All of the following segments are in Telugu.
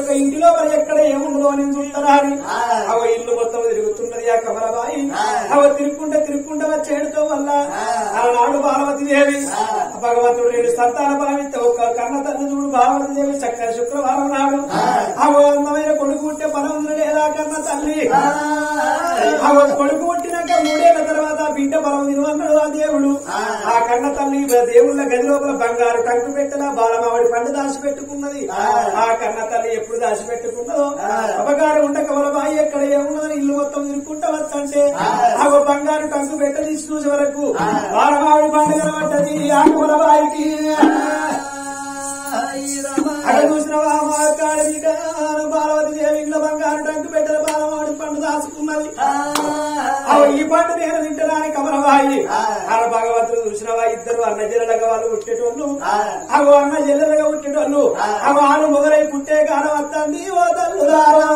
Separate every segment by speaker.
Speaker 1: యొక్క ఇంటిలో మరి ఎక్కడ ఏముండదో అని చూస్తారా అని అవ ఇల్లు మొత్తం తిరుగుతున్నది ఆ కమలబాయి అవ తిరుక్కుంటే తిరుక్కుంటే వచ్చేయడంతో వల్ల ఆనాడు బాలవతి దేవి భగవంతుడు రెండు సంతాన బలమిస్తే ఒక కన్న తల్లి చూడు బాలవతి దేవి చక్కని శుక్రవారం నాడు అవ అందమైన కొడుకు ఉంటే పనం లేదా కన్న తల్లి అవ కొడుకు పుట్టినాక మూడేళ్ల తర్వాత బిడ్డ బలం తినవన్నాడు ఆ దేవుడు ఆ కన్న తల్లి దేవుళ్ళ గది లోపల బంగారు కంకు పెట్టిన బాలమావిడి పండు దాచి పెట్టుకున్నది ఆ కన్న తల్లి ఎప్పుడు దాచి పెట్టుకున్నదో అపగారు ఉండక వాళ్ళ బాయి ఎక్కడ ఏమున్నదని ఇల్లు మొత్తం తిరుక్కుంటా వచ్చంటే ఆ బంగారు కంకు పెట్ట తీసి చూసే వరకు బాలమావిడి పండు కనబడ్డది ఆ కుల బాయికి అక్కడ చూసినవా మా కాడ బిడ్డ బాలవతి దేవి ఇంట్లో బంగారు టంకు పెట్టిన బాలమావిడి పండు దాచుకున్నది అవి ఈ పంట నేను తింటడానికి కమలబాయి ఆ భగవంతుడు చూసినవా ఇద్దరు అన్న జిల్లలుగా వాళ్ళు పుట్టేటోళ్ళు అవి అన్న జిల్లలుగా పుట్టేటోళ్ళు అవి ఆలు మొగలై పుట్టే కాలం వస్తుంది ఓ తల్లుదారా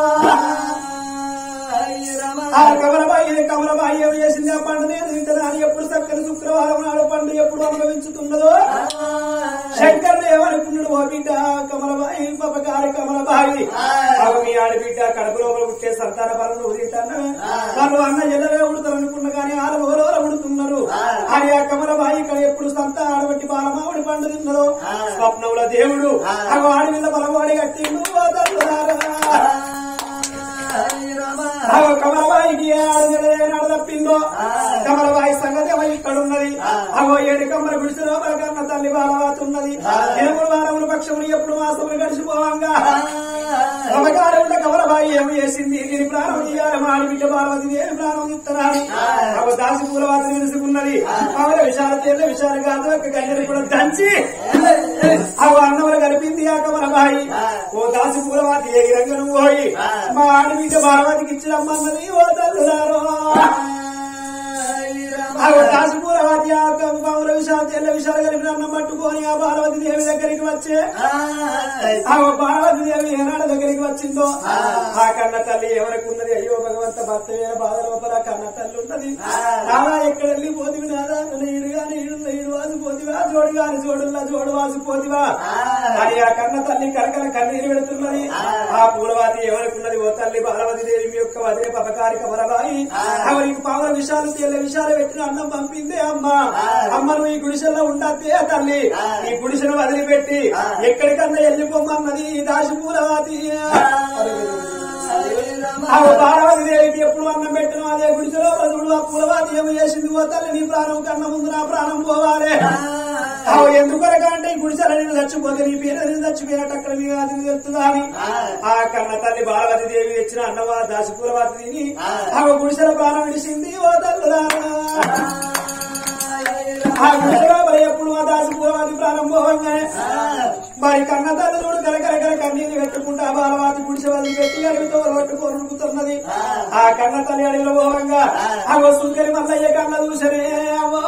Speaker 1: ఆ కమలబాయి కమలబాయి ఏం చేసింది ఆ పండు నేను తింటదాని ఎప్పుడు చక్కని శుక్రవారం నాడు పండు ఎప్పుడు అనుభవించుతున్నదో శంకరుడు ఏమనుకున్నాడు ఓ బిడ్డ కమలబాయి పపకారి కమలబాయి అవి మీ ఆడబిడ్డ కడుపు లోపల పుట్టే సంతాన పనులు ఉదితాను వాళ్ళు అన్న ఎల్లవే ఉడతారు అనుకున్నా కానీ ఆరు ఓరోల ఉడుతున్నారు అని ఆ కమలబాయి ఇక్కడ ఎప్పుడు సంత ఆడబట్టి బాలమావిడి పండు తిన్నదో స్వప్నంలో దేవుడు ఆ వాడి మీద బలవాడి కట్టిండు ఓ తల్లులారా. అవ కమలబాయికి ఏనాడు తప్పిందో కమలబాయి సంగతి అవ ఇక్కడ ఉన్నది అవో ఏడు కమ్మల గుడిసెలో కన్న తల్లి బాలవాత ఉన్నది ఎనుగురు వారములు పక్షములు ఎప్పుడు మాసములు గడిచిపోవంగా అవగారు ఉన్న కమలబాయి ఏమి చేసింది దీని ప్రాణం తీయాలి మాడి బిడ్డ బాలవతి దేని ప్రాణం ఇస్తున్నాను అవ దాసి పూలవాత నిలుసుకున్నది ఆవిడ విశాల తీర్ల విశాల కాదు ఒక గంజని కూడా దంచి అవ అన్నములు కలిపింది ఆ కమలబాయి ఓ దాసి పూలవాతి ఏ రంగను పోయి మా ఆడబిడ్డ బాలవతికి ఇచ్చిరమ్మన్నది ఓ తల్లులారో ఆ దాసిపూరవతి ఆ బావుల విషయాలు తెల్ల విషయాలు కలిపి అన్నం పట్టుకొని ఆ బాలవతి దేవి దగ్గరికి వచ్చే ఆ బాలవతి దేవి ఏనాడు దగ్గరికి వచ్చిందో ఆ కన్న తల్లి ఎవరికి ఉన్నది అయ్యో భగవంత భర్త వేల బాధ లోపల కన్న తల్లి ఉన్నది నాలా ఎక్కడ వెళ్ళి పోతివి నాదా ఈడు గాని ఈడు ఈడు వాసి పోతివా జోడు గాని జోడుల్లా జోడు వాసి పోతివా అని ఆ కన్న తల్లి కరకల కన్నీరు పెడుతున్నది ఆ పూలవాతి ఎవరికి ఉన్నది ఓ తల్లి బాలవతి దేవి మీ యొక్క వదిలే పపకారి కమలబాయి ఎవరికి పావుల విషయాలు తేల విషయాలు పెట్టిన అన్నం పంపిందే అమ్మ అమ్మ నువ్వు ఈ గుడిసెల్లో ఉండద్దే తల్లి ఈ గుడిసెను వదిలిపెట్టి ఎక్కడికన్నా వెళ్ళిపోమన్నది ఈ దాసి పూలవాతి ఆ బాలవతి దేవికి ఎప్పుడు అన్నం పెట్టిన అదే గుడిసెలో బదులు ఆ పూలవాతి ఏమి చేసింది ఓ తల్లి నీ ప్రాణం కన్నా ముందు నా ప్రాణం పోవాలి అవు ఎందుకొరకంటే ఈ గుడిసెల నేను చచ్చిపోతే నీ పేరు నేను చచ్చిపోయినట్టు అక్కడ మీ అది తెలుస్తుందా అని ఆ కన్న తల్లి బాలవతి దేవి తెచ్చిన అన్నవా దాసి పూలవాతి తిని ఆ గుడిసెల ప్రాణం విడిసింది ఓ తల్లులారా ఆ గుడిసెలో మరి ఎప్పుడు ఆ దాసి పూలవాతి ప్రాణం పోవంగానే మరి కన్న తల్లి చూడు కరకరకర కన్నీళ్ళు పెట్టుకుంటా బాలవాతి గుడిసె వదిలి పెట్టి అడవితో పట్టుకొని ఉరుకుతున్నది ఆ కన్న తల్లి అడవిలో పోవంగా అవ సుంకరి మల్లయ్య కన్న చూసనే అవ్వో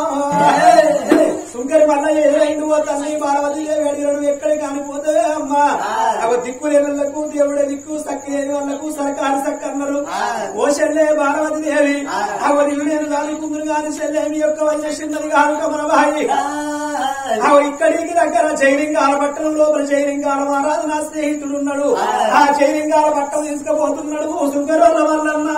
Speaker 1: సుంకరి మల్లయ్య ఎదురైంది ఓ తల్లి బాలవతి దేవి అడిగినడు ఎక్కడి కానిపోతే అమ్మా అవ దిక్కు లేనులకు దేవుడే దిక్కు సక్కి లేని వాళ్ళకు సరకారు సక్క అన్నారు ఓ చెల్లె బాలవతి దేవి అవ నీవు నేను గాలి కుంగురు గాని చెల్లె మీ యొక్క వచ్చేసిందని కాదు కమల బాయి అవ ఇక్కడికి దగ్గర జైలింగాల పట్టణం లోపల జైలింగాల మహారాజు నా స్నేహితుడు ఉన్నాడు ఆ జైలింగాల పట్టణం తీసుకుపోతున్నాడు సుంకరోళ్ళ వల్లన్నా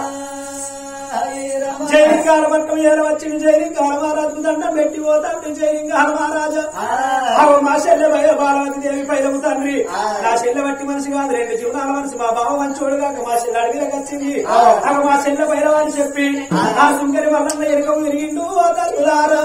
Speaker 1: జైలింగాల పట్టణం ఏర వచ్చిన జైలింగాల మహారాజు దండం పెట్టి పోతాంటే జైలింగాల మహారాజా అవ మా చెల్లె భయ బాలవతి దేవి పైలము తండ్రి నా చెల్లె బట్టి మనిషి కాదు రెండు జీవనాల మనిషి మా బావ మంచోడు కాక మా చెల్లె అడిగిలకు వచ్చింది అవ మా చెల్లె భైరవని చెప్పి ఆ సుంకరి వల్ల ఎరుకం విరిగిండు ఓ తల్లులారా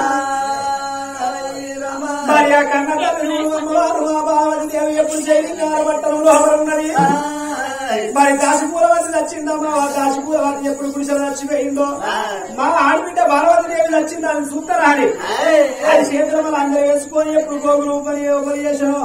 Speaker 1: మరి ఆ కన్న తల్లి అమ్మవారు ఆ బాలవతి దేవి ఎప్పుడు జైలింగాల పట్టణంలో ఉన్నది మరి దాసిపూలవతి నచ్చిందమ్మా ఆ దాసిపూలవతి ఎప్పుడు గుడిసెలు నచ్చిపోయిందో మా ఆడబిడ్డ బాలవతి దేవి నచ్చింది అని చూస్తారా అని అది చేతుల వల్ల అందరూ వేసుకొని ఎప్పుడు గోగులు పని పని చేసాను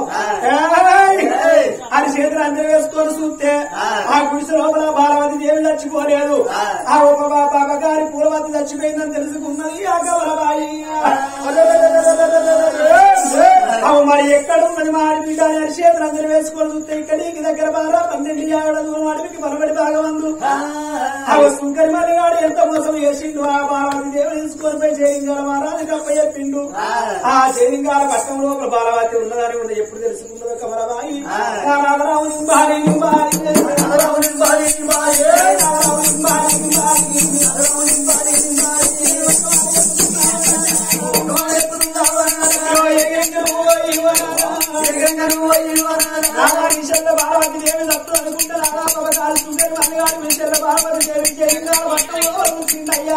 Speaker 1: అది చేతులు అందరూ వేసుకొని చూస్తే ఆ గుడిసె లోపల బాలవతి దేవి చచ్చిపోలేదు ఆ ఒక పాప గారి పూలవతి చచ్చిపోయిందని తెలుసుకున్నది ఆ గవలబాయి ఆ అవు మరి ఎక్కడ ఉన్నది మా ఆడబిడ్డ అని చేతులు అందరూ వేసుకొని చూస్తే ఇక్కడికి దగ్గర బాగా పన్నెండు యాభై దూరం అడవికి పనబడి భాగవందు అవు సుంకరి మల్లిగాడు ఎంత మోసం చేసిండు ఆ బాలవతి దేవుడు తీసుకొని పోయి చేరింగాల మహారాజు గప్ప చెప్పిండు ఆ చేరింగాల పట్టం లోపల బాలవతి ఉన్నదని ఉన్నది ఎప్పుడు తెలుసుకున్నదో కమలబాయి ఆ రామరావు నింబాడి నింబాడి రామరావు నింబాడి నింబాడి రామరావు నింబాడి నింబాడి రామరావు నింబాడి బాలవతి దేవి దత్తు అనుకుంటే రామరావు సుంకరి మల్లిగాడు విషయంలో బాలవతి దేవి చేరింగాల పట్టంలో ఉంచిందయ్యా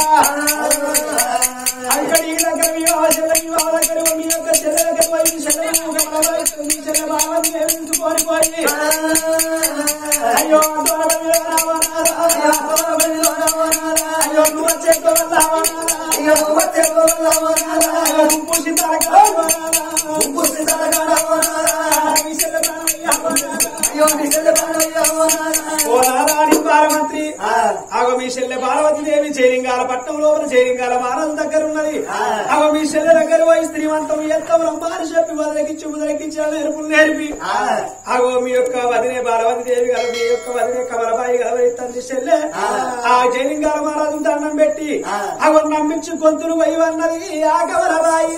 Speaker 1: అక్కడ ఈ దగ్గర వివాహ చెల్ల వివాహ దగ్గర మీ యొక్క చెల్ల దగ్గర పోయి మీ చెల్ల మీ చెల్ల బాగా నేర్చుకొని పోయి అయ్యో అయ్యో నువ్వు వచ్చేతో అయ్యో నువ్వు వచ్చేతో ఉప్పు సితారక ఉప్పు సితారక మీ చెల్ల అయ్యో మీ చెల్ల ఓ నారాయణ పార్వతి ఆగో మీ చెల్లె పార్వతి దేవి చేరింగాల పట్టణం లోపల చేరింగాల మానవ దగ్గర ఉన్నది ఆగో మీ చెల్లె దగ్గర పోయి స్త్రీవంతం ఎంత బ్రహ్మాన్ని చెప్పి వదలకిచ్చి ముదలకిచ్చి నేర్పులు నేర్పి ఆగో మీ యొక్క వదినే బాలవతి దేవి గల మీ యొక్క వదినే కమలబాయి గల తండ్రి చెల్లె ఆ చేరింగాల మహారాజు దండం పెట్టి ఆగో నమ్మించి గొంతులు పోయి అన్నది ఆ కమలబాయి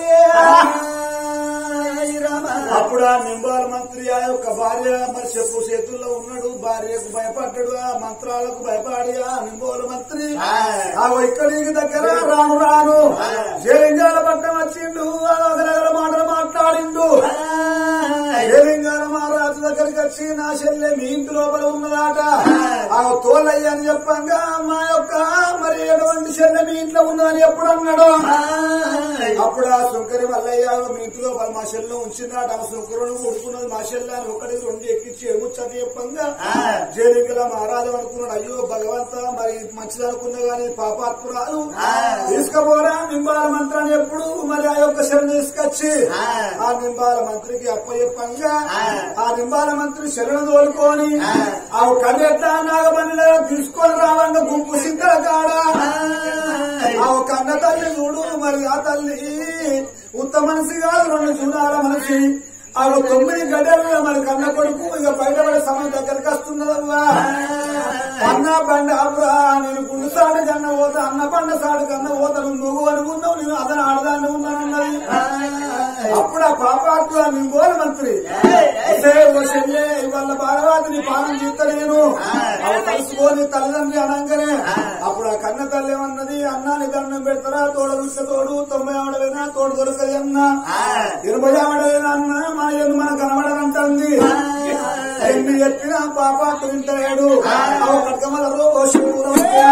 Speaker 2: అప్పుడు ఆ నింబాల మంత్రి ఆ యొక్క భార్య మరి చెప్పు చేతుల్లో ఉన్నాడు భార్యకు భయపడ్డాడు ఆ మంత్రాలకు భయపడి ఆ నింబోల మంత్రి ఆ ఇక్కడికి దగ్గర రాను రాను జేలింగాల పట్టం వచ్చిండు ఆ రకరకాల మాటలు మాట్లాడిండు జేలింగాల మహారాజు దగ్గరికి వచ్చి నా చెల్లె మీ ఇంటి లోపల ఉన్నదాట ఆ తోలయ్య అని చెప్పంగా మా యొక్క మరి ఎటువంటి చెల్లె మీ ఇంట్లో ఉన్నదని ఎప్పుడు అన్నాడు అప్పుడు ఆ శంకరి మల్లయ్య మీ ఇంట్లో మా చెల్లె ఉంచిందాట ఆ శంకరుడు ఉడుకున్నది మా చెల్లె అని ఒకటి రెండు ఎక్కించి ఎగుచ్చని చెప్పంగా జేలింగల మహారాజు అనుకున్నాడు అయ్యో భగవంత మరి మంచిది అనుకున్నా గాని పాపాత్మురాలు తీసుకుపోరా నింబాల మంత్రాన్ని ఎప్పుడు మరి ఆ యొక్క శరణ్ తీసుకొచ్చి ఆ నింబాల మంత్రికి అప్ప చెప్పంగా ఆ నింబాల మంత్రి శరణు తోలుకొని ఆ కన్నెట్ట నాగమణిలో తీసుకొని రావంగా గుంపు సిద్ధల కాడ ఆ ఒక అన్న తల్లి చూడు మరి ఆ తల్లి ఉత్త మనిషి కాదు రెండు చూడాల మనిషి ఆ ఒక తొమ్మిది గడ్డలలో మరి కన్న కొడుకు ఇక బయటపడే సమయం దగ్గరికి వస్తున్నదవ్వా అన్న బండ అబ్బా నేను గుండు సాడు కన్నా పోతా అన్న బండ సాడు కన్నా పోతా నువ్వు నువ్వు అనుకున్నావు నేను అతను ఆడదాన్ని ఉన్నానన్నది అప్పుడు ఆ పాపాత్మ నింగోల మంత్రి అదే ఓ చెల్లె ఇవాళ భారవాది నీ పాలన తీస్తా నేను అవి కలుసుకొని తల్లిదండ్రి అనగానే అప్పుడు ఆ కన్న తల్లి ఏమన్నది అన్నాని దండం పెడతారా తోడ చూస్తే తోడు తొంభై ఆవిడవేనా తోడు దొరకదు అన్న ఇరవై ఆవిడవేనా అన్న మన ఎన్ను మన కనబడనంటుంది ఎన్ని చెప్పినా పాప తింటాడు అవి కడకమలలో ఓ శివుడు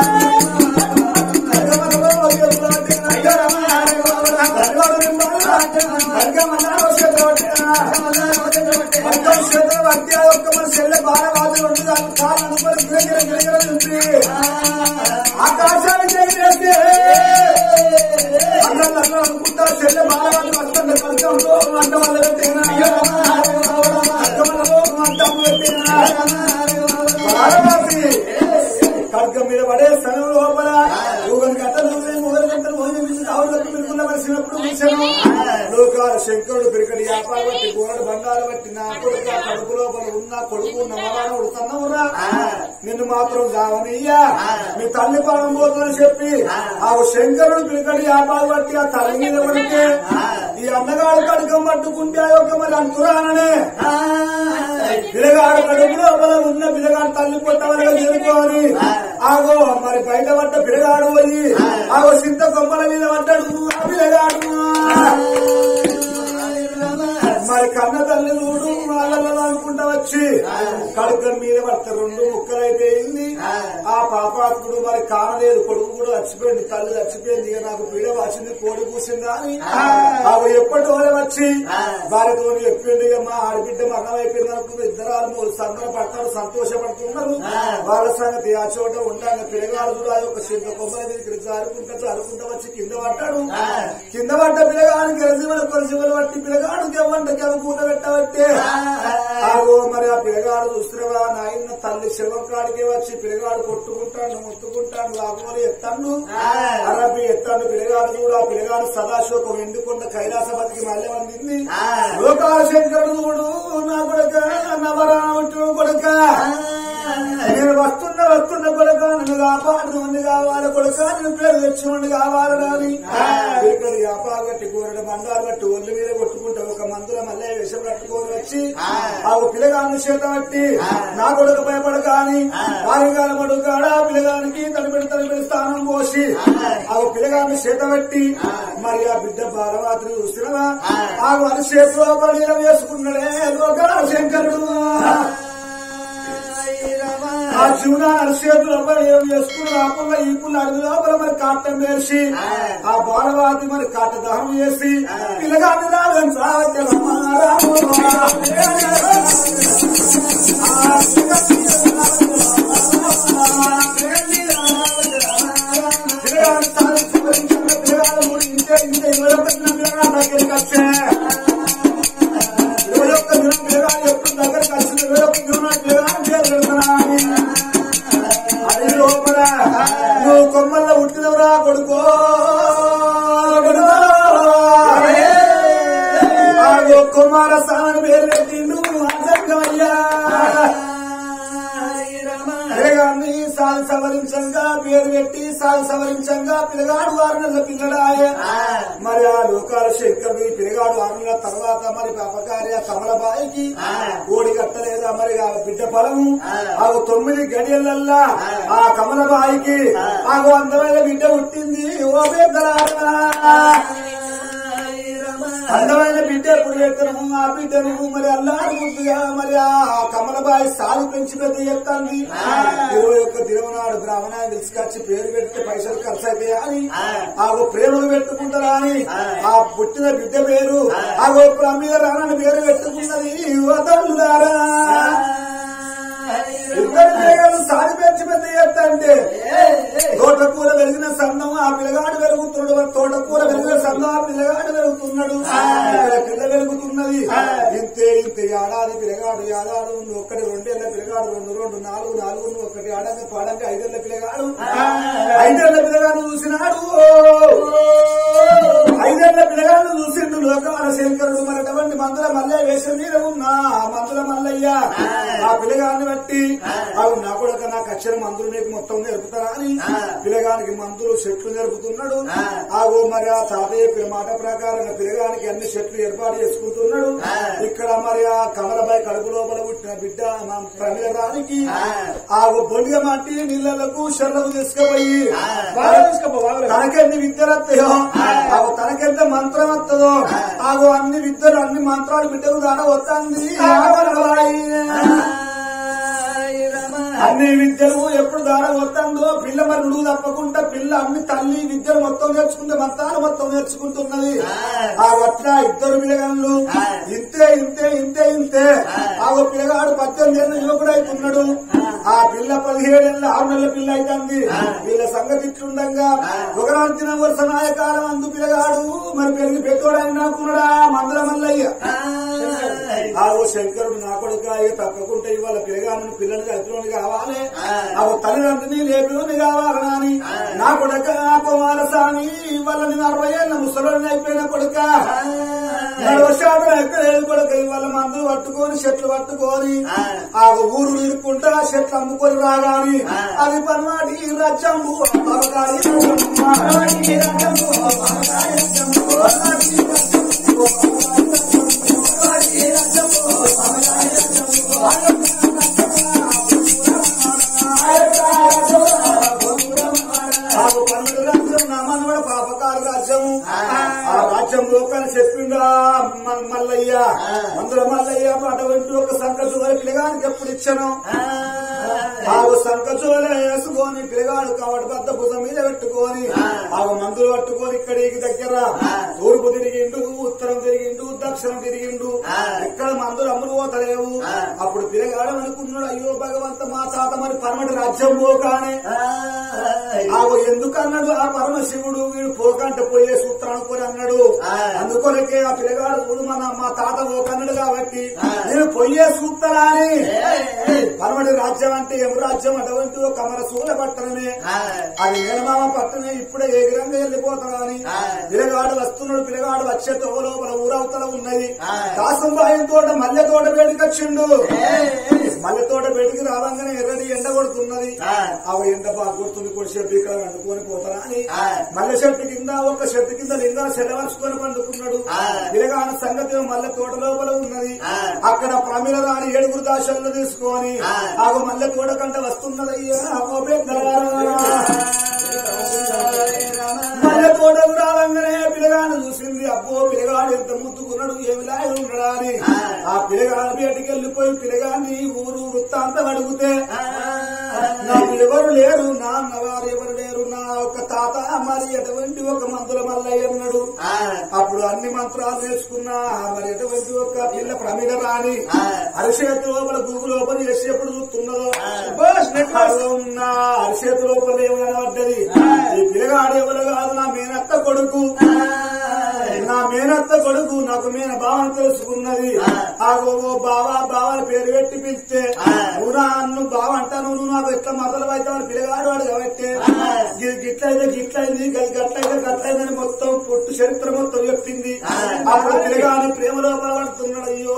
Speaker 2: కడకమలలో ఓ శివుడు ఆకాశానికి ఎగిరేస్తే అందరూ అట్లా అనుకుంటారు చెల్లె బాలవాళ్ళు వస్తుంది పథకంలో వంట వల్ల పెట్టిన వంట పెట్టిన బాలవాసి ఖడ్గం మీద పడే స్థలం లోపల ఊగని గంటలు మూడు గంటలు భోజనం చేసి ఆవులకు పిలుపున్న మనిషినప్పుడు కూర్చొని లోకాల శంకరుడు పిరికడి వ్యాపారం బట్టి గోరడు బండారు బట్టి నా కొడుకు ఆ కడుపు లోపల ఉన్న కొడుకు నమ్మరాను ఉడుతున్నావురా నిన్ను మాత్రం జావనయ్యా మీ తల్లి పాలన పోతుందని చెప్పి ఆ శంకరుడు పిరికడి వ్యాపారం బట్టి ఆ తల్లి మీద పడితే ఈ అన్నగాడు కడుకం పట్టుకుంటే ఆ యొక్క మరి అంటురాననే పిల్లగాడు కడుపు లోపల ఉన్న పిల్లగాడు తల్లి పొట్టవలుగా చేరుకోని ఆగో మరి బయట పడ్డ పిల్లగాడు పోయి ఆగో సింత కొమ్మల మీద పడ్డాడు ఆ పిల్లగాడు మరి కన్న తల్లి చూడు వాళ్ళలో అనుకుంటా వచ్చి కడుకం మీద పడత రెండు ముక్కలైపోయింది ఆ పాపాత్ముడు మరి కానలేదు కొడుకు కూడా చచ్చిపోయింది తల్లి చచ్చిపోయింది ఇక నాకు పీడ వచ్చింది కోడి కూసిందా అని అవి ఎప్పటి వల్ల వచ్చి వారితో చెప్పింది ఇక మా ఆడబిడ్డ మరణం అయిపోయింది అనుకుంది ఇద్దరు సంబర పడతారు సంతోషపడుతున్నారు వాళ్ళ సంగతి ఆ చోట ఉండాలి పిల్లగాడు కూడా ఆ యొక్క చింత కొమ్మల దగ్గర జారుకుంటా జారుకుంటా వచ్చి కింద పడ్డాడు కింద పడ్డ పిల్లగాడు గెలిసి కొలిసి పట్టి పిల్లగాడు గెవ్వంట గెవ కూట పెట్టబట్టే ఆగో మరి ఆ పిల్లగాడు చూస్తున్నావా నాయన తల్లి శవం కాడికి వచ్చి పిల్లగాడు కొట్టుకుంటాడు ముట్టుకుంటాడు లాగోని ఎత్తాడు అరబి ఎత్తాడు పిల్లగాడు కూడా ఆ పిల్లగాడు సదాశోకం ఎందుకుంట కైలాసపతికి మళ్ళీ అందింది లోకాల శంకరుడు చూడు నా కొడుక నవరామటు కొడుక నేను వస్తున్న వస్తున్న కొడుక నన్ను కాపాడు మంది కావాలి కొడుక నేను పేరు తెచ్చుకోండి కావాలి రాని ఇక్కడ వ్యాపారం కట్టి కూరడు మందాలు కట్టి ఒళ్ళు మీద కొట్టుకుంటే ఒక మందుల మళ్ళీ విషం కట్టుకొని వచ్చి ఆ ఒక పిల్లగాన్ని చేత పట్టి నా కొడుకు భయపడ కానీ వారిగాల మడుగాడ పిల్లగానికి తడిపెడి తడిపెడి స్థానం పోసి ఆ ఒక పిల్లగాన్ని చేత పట్టి మరి ఆ బిడ్డ బాలరాత్రి చూసినవా ఆ వారి చేతిలో పడి వేసుకున్నాడే లోకాల శంకరుడు ఆ జీవన అరిసేతులు ఏం చేసుకుని లోపల ఈ పుల్ల అడుగు లోపల మరి కాటం వేసి ఆ బాలవాది మరి కాట దహనం చేసి పిల్లగాన్ని రాగం ఇరవై ఒక్క దినం పిల్లగాడు ఎప్పుడు దగ్గరకు వచ్చింది ఇరవై ఒక్క దినం పిల్లగాడు పేరు పెడుతున్నాను అది లోపల నువ్వు కొమ్మల్లో పుట్టినవురా కొడుకో ఆగో కుమార స్వామి పేరు పెట్టిండు అర్థమయ్యా పిల్లగాడిని సాగు సవరించంగా పేరు పెట్టి సాగు సవరించంగా పిల్లగాడు ఆరు నెలల పిల్లడాయ మరి ఆ లోకాల శంకరుడు ఈ పిల్లగాడు ఆరు నెలల తర్వాత మరి పాపకార్య కమలబాయికి ఓడి కట్టలేదా మరి ఆ బిడ్డ ఫలము ఆ తొమ్మిది గడియలల్లా ఆ కమలబాయికి ఆ అందమైన బిడ్డ పుట్టింది ఓ పెద్దలారా అందమైన బిడ్డ ఎప్పుడు ఎత్తను ఆ బిడ్డను మరి అల్లాడు ముద్దుగా మరి ఆ కమలబాయి సాగు పెంచి పెద్ద ఎత్తాంది ఇరవై ఒక్క దినవనాడు బ్రాహ్మణాన్ని తీసుకొచ్చి పేరు పెడితే పైసలు ఖర్చు అవుతాయా అని ఆ ఓ ప్రేమను పెట్టుకుంటారా అని ఆ పుట్టిన బిడ్డ పేరు ఆ ఓ ప్రమీద రానని పేరు పెట్టుకున్నది వదలుదారా ఇద్దరు పిల్లగాడు సాది పెంచి పెద్ద ఎత్తంటే తోటకూర వెలిగిన సందం ఆ పిల్లగాడు వెలుగుతున్నాడు తోటకూర వెలిగిన సందం ఆ పిల్లగాడు వెలుగుతున్నాడు ఇక్కడ పిల్ల వెలుగుతున్నది ఇంతే ఇంతే ఏడాది పిల్లగాడు ఏడాడు నువ్వు ఒక్కటి రెండేళ్ల పిల్లగాడు రెండు రెండు నాలుగు నాలుగు నువ్వు ఒకటి ఆడంగా పాడంగా ఐదేళ్ల పిల్లగాడు ఐదేళ్ల పిల్లగాడు చూసినాడు ఐదేళ్ల పిల్లగాడు చూసిండు లోకాల శంకరుడు మరి అటువంటి మందుల మల్లయ్య వేషం మీద ఉన్నా ఆ మందుల మల్లయ్య ఆ పిల్లగాన్ని బట్టి అవి నా కూడా నాకు అక్షరం మందులు నీకు మొత్తం నేర్పుతారా అని పిల్లగానికి మందులు చెట్లు నేర్పుతున్నాడు ఆగో మరి ఆ తాతయ్య చెప్పిన మాట ప్రకారంగా పిల్లగానికి అన్ని చెట్లు ఏర్పాటు చేసుకుంటున్నాడు ఇక్కడ మరి ఆ కమలబాయి కడుపు లోపల పుట్టిన బిడ్డ మా ప్రమిలడానికి ఆగో బొండిగ మట్టి నీళ్ళకు షర్లకు తీసుకుపోయి
Speaker 1: బాగా తీసుకోపో, బాగా
Speaker 2: తనకెన్ని విద్యలు వస్తాయో ఆగో తనకెంత మంత్రం వస్తుందో ఆగో అన్ని విద్యలు అన్ని మంత్రాలు బిడ్డకు దాన వస్తుంది అన్ని విద్యలు ఎప్పుడు దార వస్తుందో పిల్ల మరి నువ్వు తప్పకుండా పిల్ల అన్ని తల్లి విద్యలు మొత్తం నేర్చుకుంటే మంత్రాలు మొత్తం నేర్చుకుంటున్నది ఆ వట్ల ఇద్దరు పిల్లగాళ్ళు ఇంతే ఇంతే ఇంతే ఇంతే ఆ ఓ పిల్లగాడు పద్దెనిమిది ఏళ్ళ యువకుడు అవుతున్నాడు ఆ పిల్ల పదిహేడేళ్ళ ఆరు నెలల పిల్ల అవుతుంది వీళ్ళ సంగతి ఇట్లుండగా ఒకరాంతిన వరుస నాయకాలం అందు పిల్లగాడు మరి పెరిగి పెద్దోడని నాకున్నాడా మందల మల్లయ్య ఆ ఓ శంకరుడు నా కొడుకు అయ్యే తప్పకుండా ఇవాళ పిల్లగాను పిల్లలు కలిపిలోని కావాలి ఆ ఓ తల్లిదండ్రిని లేపిలోని కావాలని అని నా కొడుక కుమారస్వామి ఇవాళ నేను అరవై ఏళ్ళ ముసలోని అయిపోయిన కొడుక నడవశాడు ఎక్కలేదు కొడుక ఇవాళ మందులు పట్టుకొని చెట్లు పట్టుకొని ఆ ఊరు ఇరుక్కుంటా చెట్లు అమ్ముకొని రాగాని అది పర్వాటి రచ్చంబు పరగాడి రచ్చంబు, పరగాడి రచ్చంబు, పరగాడి రచ్చంబు, పరగాడి ఆకు పన్నెండు రాజ్యం నా మనవడ పాపకారు రాజ్యము ఆ రాజ్యం లోకాన్ని చెప్పిండు ఆ మ- మల్లయ్య అందులో మల్లయ్య అటువంటి ఒక సంకచూర పిల్లగానికి ఎప్పుడు ఇచ్చాను ఆ సంకచూర వేసుకొని పిల్లగాడు కాబట్టి పెద్ద భుజం మీద పెట్టుకొని ఆ మందులు పట్టుకొని ఇక్కడికి దగ్గర తూర్పు తిరిగిండు ఉత్తరం తిరిగిండు దక్షిణం తిరిగిండు ఎక్కడ మందులు అమ్ములు పోతలేవు అప్పుడు పిల్లగాడు అనుకున్నాడు అయ్యో భగవంత మా తాత మరి పరమటి రాజ్యం పోకానే ఆగో ఎందుకన్నాడు ఆ పరమశివుడు వీడు పోకంటే పోయే సూత్రం అనుకొని అన్నాడు అందుకొనకే ఆ పిల్లగాడు చూడు మన మా తాత పోకన్నాడు కాబట్టి నేను పొయ్యే సూత్రా అని పరమడి రాజ్యం అంటే ఎము రాజ్యం అటువంటి ఒక కమర సూల పట్టణమే అది మేనమామ పట్టణమే ఇప్పుడే ఏ విధంగా వెళ్ళిపోతాడు అని పిల్లగాడు వస్తున్నాడు పిల్లగాడు వచ్చే తోవ లోపల ఊరవతల ఉన్నది దాసంబాయి తోట మల్లె తోట వేడికొచ్చిండు మల్లె తోట వేడికి రావంగానే ఎర్రటి ఎండ కొడుతున్నది అవి ఎండ బాగా కొడుతుంది కూడా చెట్టు ఇక్కడ వండుకొని పోతారా అని మల్లె చెట్టు కింద ఒక చెట్టు కింద లింగా సెలవరుచుకొని పండుకున్నాడు పిల్లగాన సంగతి మల్లె తోట లోపల ఉన్నది అక్కడ ప్రమిల రాని ఏడుగురు దాశలను తీసుకొని ఆగ మల్లె తోట కంట వస్తున్నదయ్యా ఓ పెద్దలారా. మల్లె తోట రావంగానే పిల్లగాను చూసింది అబ్బో పిల్లగాడు ఎంత ముద్దుకున్నాడు ఏమి లాగా ఉన్నాడా అని ఆ పిల్లగాడు బయటికి వెళ్ళిపోయి పిల్లగాన్ని ఊరు వృత్తాంతం అడిగితే నాకు ఎవరు లేరు నా అన్నవారు ఎవరు లేరు నా ఒక తాత మరి ఎటువంటి ఒక మంత్రుల మల్లయ్య అన్నాడు అప్పుడు అన్ని మంత్రాలు నేర్చుకున్నా మరి ఎటువంటి ఒక పిల్ల ప్రమిద రాని అరిచేతి లోపల గూగు లోపల ఎప్పుడు చూస్తున్నదో అడుగు ఉన్న అరిచేతి లోపల ఏమైనా పడ్డది ఈ పిల్లగాడు ఎవరు కాదు నా మేనత్త కొడుకు నా మేనత్త కొడుకు నాకు మేన భావం తెలుసుకున్నది ఆగో ఓ బావా బావని పేరు పెట్టి పిలిస్తే ఊరా అన్ను బావ అంటాను నువ్వు నాకు ఎట్లా మొదలు అవుతావని పిల్లగాడు వాడు కాబట్టి గి- గిట్లయితే గిట్లయింది గది గట్లయితే గట్లయిందని మొత్తం పుట్టు చరిత్ర మొత్తం చెప్పింది అప్పుడు పిల్లగాడు ప్రేమ లోపల పడుతున్నాడు అయ్యో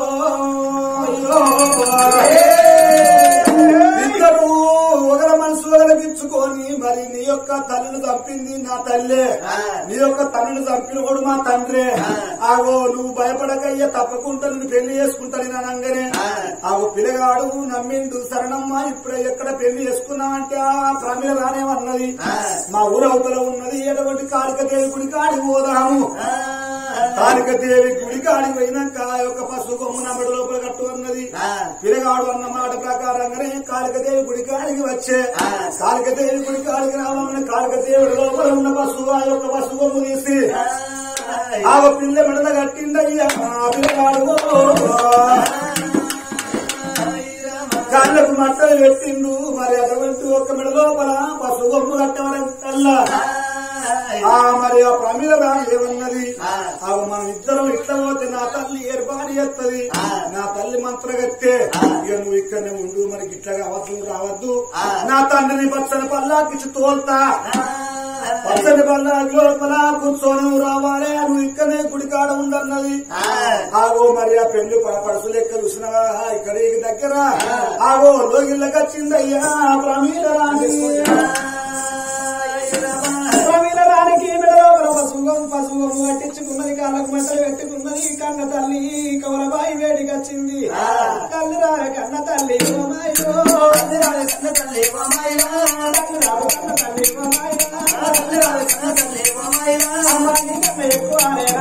Speaker 2: అయ్యో ఇద్దరు ఒకరి మనసు ఒకరికిచ్చుకొని మరి నీ యొక్క తల్లిని చంపింది నా తల్లే నీ యొక్క తల్లిని చంపినోడు మా తండ్రే ఆగో నువ్వు భయపడకయ్యా తప్పకుండా నిన్ను పెళ్లి చేసుకుంటాను నేను అనగానే ఆగో పిల్లగాడు నమ్మిండు శరణమ్మ ఇప్పుడే ఎక్కడ పెళ్లి చేసుకున్నామంటే ఆ ప్రమిళ రానేమన్నది మా ఊరు అవతల ఉన్నది ఎటువంటి కాళికదేవి గుడి కాడి పోదాము కాళికదేవి గుడి కాడి పోయినాక ఆ యొక్క పశువు కొమ్ము నమ్మడి లోపల కట్టు అన్నది పిల్లగాడు అన్న మాట ప్రకారంగానే కాళికదేవి గుడి కాడికి వచ్చే కాళికదేవి గుడి కాడికి రావాలని కాళికదేవుడి లోపల ఉన్న పశువు ఆ యొక్క పశువు కొమ్ము తీసి ఆ పిల్ల మెడల కట్టిండయ్యా ఆ పిల్లగాడు కాళ్ళకు మట్టలు పెట్టిండు మరి అటువంటి ఒక్క మెడ లోపల పశువు కొమ్ము కట్టవడం ఆ మరి ఆ ప్రమిల రాణి ఏమన్నది ఆ మనం ఇద్దరం ఇట్లా పోతే నా తల్లి ఏర్పాటు చేస్తుంది నా తల్లి మంత్రగత్తే ఇక నువ్వు ఇక్కడనే ఉండు మరి ఇట్లా అవద్దు రావద్దు నా తండ్రిని పచ్చని పల్లాకిచ్చి తోల్తా పచ్చని పల్లాకి లోపల కూర్చొని నువ్వు రావాలి నువ్వు ఇక్కడనే గుడికాడ ఉండన్నది ఆగో మరి ఆ పెళ్లి పడపడుసు లెక్క చూసినవా ఇక్కడ ఈ దగ్గర ఆగో లోగిళ్ళకి వచ్చిందయ్యా ప్రమీల రాణి
Speaker 1: ప్రవీణ రానికి మెడలో పశువం పశువం కట్టించుకున్నది కాళ్ళకు మంటలు పెట్టుకున్నది కన్న తల్లి కమలబాయి వేడికొచ్చింది కళ్ళు రాల కన్న తల్లి ఓమాయో. కళ్ళు రాల కన్న తల్లి ఓమాయో. అమ్మ నీకన్నా ఎక్కువ ఆడేరా?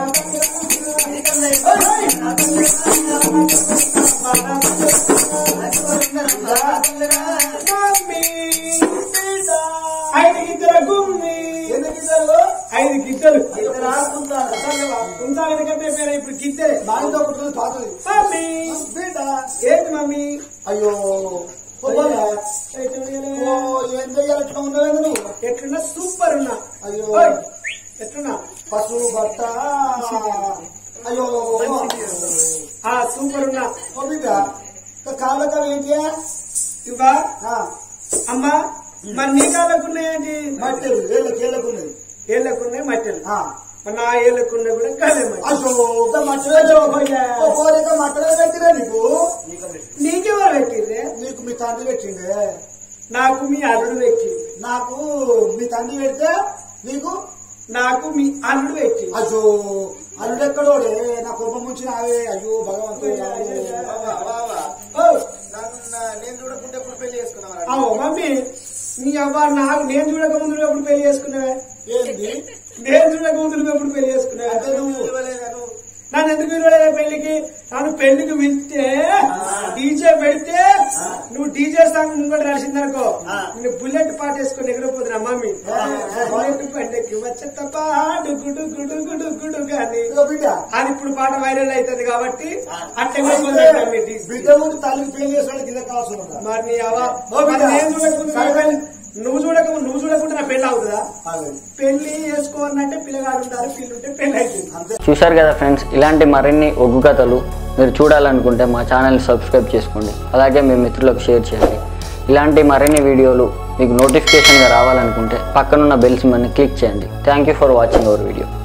Speaker 1: మమ్మీ, బిడ్డ. ఐదు గిద్దల గుమ్మి ఐదు గిద్దలు ఉంచాలి ఎందుకంటే పేరు ఇప్పుడు గిద్దె
Speaker 2: దానితో పుట్టింది పాతది
Speaker 1: మమ్మీ
Speaker 2: బిడ్డ
Speaker 1: ఏంటి మమ్మీ
Speaker 2: అయ్యో పోలే.
Speaker 1: ఎట్లున్నా?
Speaker 2: ఓ, ఏం చెయ్యాలి ఎట్లా ఉన్నావు నువ్వు
Speaker 1: ఎట్లున్నా సూపర్ ఉన్నా
Speaker 2: అయ్యో
Speaker 1: ఓయ్, ఎట్లున్నా
Speaker 2: పశువు బట్ట అయ్యో
Speaker 1: ఆ సూపర్ ఉన్నా
Speaker 2: ఓ బిడ్డ కాళ్ళక ఏంటి
Speaker 1: ఇవ్వా
Speaker 2: ఆ,
Speaker 1: అమ్మా మరి నీ కాళ్ళకున్నాయేంటి
Speaker 2: మట్టెలు ఏళ్ళకి ఏళ్ళకున్నది
Speaker 1: ఏళ్ళకున్నాయి మట్టెలు
Speaker 2: ఆ.
Speaker 1: మరి నా ఏళ్ళకున్నా కూడా కాలే మట్టి
Speaker 2: అయ్యో ఒక మట్టలే ఓ కోరిక మట్టలే పెట్టినా నీకు
Speaker 1: నీకెవరు పెట్టిందే
Speaker 2: నీకు మీ తండ్రి పెట్టిండే
Speaker 1: నాకు మీ అల్లుడు పెట్టింది
Speaker 2: నాకు మీ తండ్రి పెడితే నీకు
Speaker 1: నాకు మీ అల్లుడు పెట్టింది
Speaker 2: అయ్యో అల్లుడెక్కడోడే నా కోపం ముంచి నావే అయ్యో భగవంతుడు
Speaker 1: ఓ,
Speaker 3: నేను చూడకుంటే ఎప్పుడు పెళ్లి చేసుకున్నావా
Speaker 1: అవు మమ్మీ నీ అవ్వ నాకు నేను చూడక ముందు నువ్వు ఎప్పుడు పెళ్లి చేసుకున్నావే
Speaker 2: ఏంది
Speaker 1: నేను చూడక ముందు నువ్వు ఎప్పుడు పెళ్లి చేసుకున్నావే
Speaker 2: అంటే నువ్వు
Speaker 3: నువ్వు
Speaker 1: నన్ను ఎందుకు పిలవలేదు పెళ్లికి నన్ను పెళ్లికి పిలిస్తే డీజే పెడితే నువ్వు డీజే సాంగ్ ముంగట రాసిందనుకో నేను బుల్లెట్ పాట వేసుకొని ఎగిరిపోతున్నా మమ్మీ బుల్లెట్ పండక్కి వచ్చేట పాడు గుడు గుడు గుడు గుడు కానీ
Speaker 2: ఇదిగో బిడ్డ
Speaker 1: అది ఇప్పుడు పాట వైరల్ అవుతుంది కాబట్టి అట్లా ఎగిరిపోతున్నా మీ డీజే.
Speaker 2: బిడ్డ నుండి తల్లికి పెళ్లి చేసాడు కింద కావాల్సి ఉందా
Speaker 1: మరి నీ అవ్వ
Speaker 2: ఓ బిడ్డ
Speaker 1: మరి నేను చూడక ముందు
Speaker 2: సరే,
Speaker 1: పెళ్లి నువ్వు చూడక నువ్వు చూడకుండా నా పెళ్లి అవుతుందా
Speaker 2: అదే.
Speaker 1: పెళ్లి చేసుకోవాలంటే పిల్లగాడు ఉంటారు పిల్లి ఉంటే పెళ్లి అవుతుంది
Speaker 2: అంతే
Speaker 4: చూశారు కదా ఫ్రెండ్స్ ఇలాంటి మరిన్ని ఒగ్గు కథలు మీరు చూడాలనుకుంటే మా ఛానల్ని సబ్స్క్రైబ్ చేసుకోండి అలాగే మీ మిత్రులకు షేర్ చేయండి ఇలాంటి మరిన్ని వీడియోలు మీకు నోటిఫికేషన్గా రావాలనుకుంటే పక్కనున్న బెల్ సింబల్ని క్లిక్ చేయండి thank you for watching our video